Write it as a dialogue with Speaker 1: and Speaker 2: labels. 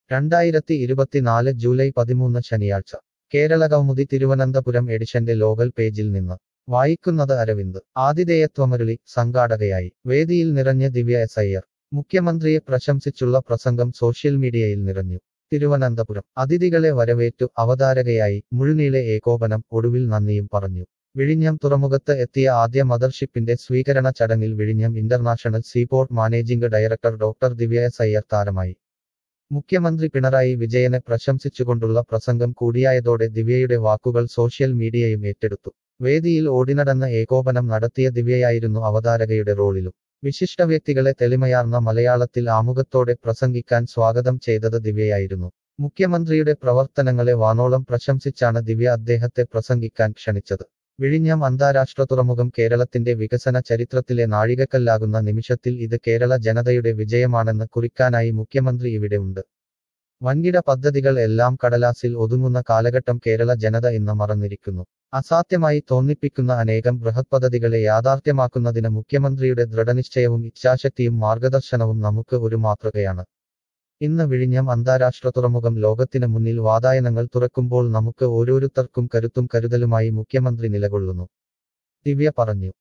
Speaker 1: രണ്ടായിരത്തി ഇരുപത്തിനാല് ജൂലൈ പതിമൂന്ന് ശനിയാഴ്ച കേരള കൗമുദി തിരുവനന്തപുരം എഡിഷന്റെ ലോകൽ പേജിൽ നിന്ന് വായിക്കുന്നത് അരവിന്ദ് ആതിഥേയത്വമരുളി സംഘാടകയായി വേദിയിൽ നിറഞ്ഞ ദിവ്യ എസ് അയ്യർ മുഖ്യമന്ത്രിയെ പ്രശംസിച്ചുള്ള പ്രസംഗം സോഷ്യൽ മീഡിയയിൽ നിറഞ്ഞു തിരുവനന്തപുരം അതിഥികളെ വരവേറ്റു അവതാരകയായി മുഴുനീളെ ഏകോപനം ഒടുവിൽ നന്ദിയും പറഞ്ഞു വിഴിഞ്ഞം തുറമുഖത്ത് എത്തിയ ആദ്യ മദർഷിപ്പിന്റെ സ്വീകരണ ചടങ്ങിൽ വിഴിഞ്ഞം international seaport managing director doctor Divya S Iyer താരമായി മുഖ്യമന്ത്രി പിണറായി വിജയനെ പ്രശംസിച്ചുകൊണ്ടുള്ള പ്രസംഗം കൂടിയായതോടെ ദിവ്യയുടെ വാക്കുകൾ സോഷ്യൽ മീഡിയയും ഏറ്റെടുത്തു വേദിയിൽ ഓടിനടന്ന ഏകോപനം നടത്തിയ ദിവ്യയായിരുന്നു അവതാരകയുടെ റോളിലും വിശിഷ്ട വ്യക്തികളെ തെളിമയാർന്ന മലയാളത്തിൽ ആമുഖത്തോടെ പ്രസംഗിക്കാൻ സ്വാഗതം ചെയ്തത് ദിവ്യയായിരുന്നു മുഖ്യമന്ത്രിയുടെ പ്രവർത്തനങ്ങളെ വാനോളം പ്രശംസിച്ചാണ് ദിവ്യ അദ്ദേഹത്തെ പ്രസംഗിക്കാൻ ക്ഷണിച്ചത് വിഴിഞ്ഞം അന്താരാഷ്ട്ര തുറമുഖം കേരളത്തിന്റെ വികസന ചരിത്രത്തിലെ നാഴികക്കല്ലാകുന്ന നിമിഷത്തിൽ ഇത് കേരള ജനതയുടെ വിജയമാണെന്ന് കുറിക്കാനായി മുഖ്യമന്ത്രി ഇവിടെ ഉണ്ട് വൻകിട പദ്ധതികൾ എല്ലാം കടലാസിൽ ഒതുങ്ങുന്ന കാലഘട്ടം കേരള ജനത ഇന്ന് മറന്നിരിക്കുന്നു അസാധ്യമായി തോന്നിപ്പിക്കുന്ന അനേകം ബൃഹത് പദ്ധതികളെ യാഥാർത്ഥ്യമാക്കുന്നതിന് മുഖ്യമന്ത്രിയുടെ ദൃഢനിശ്ചയവും ഇച്ഛാശക്തിയും മാർഗദർശനവും നമുക്ക് ഒരു മാതൃകയാണ് ഇന്ന് വിഴിഞ്ഞം അന്താരാഷ്ട്ര തുറമുഖം ലോകത്തിന് മുന്നിൽ വാതായനങ്ങൾ തുറക്കുമ്പോൾ നമുക്ക് ഓരോരുത്തർക്കും കരുത്തും കരുതലുമായി മുഖ്യമന്ത്രി നിലകൊള്ളുന്നു ദിവ്യ പറഞ്ഞു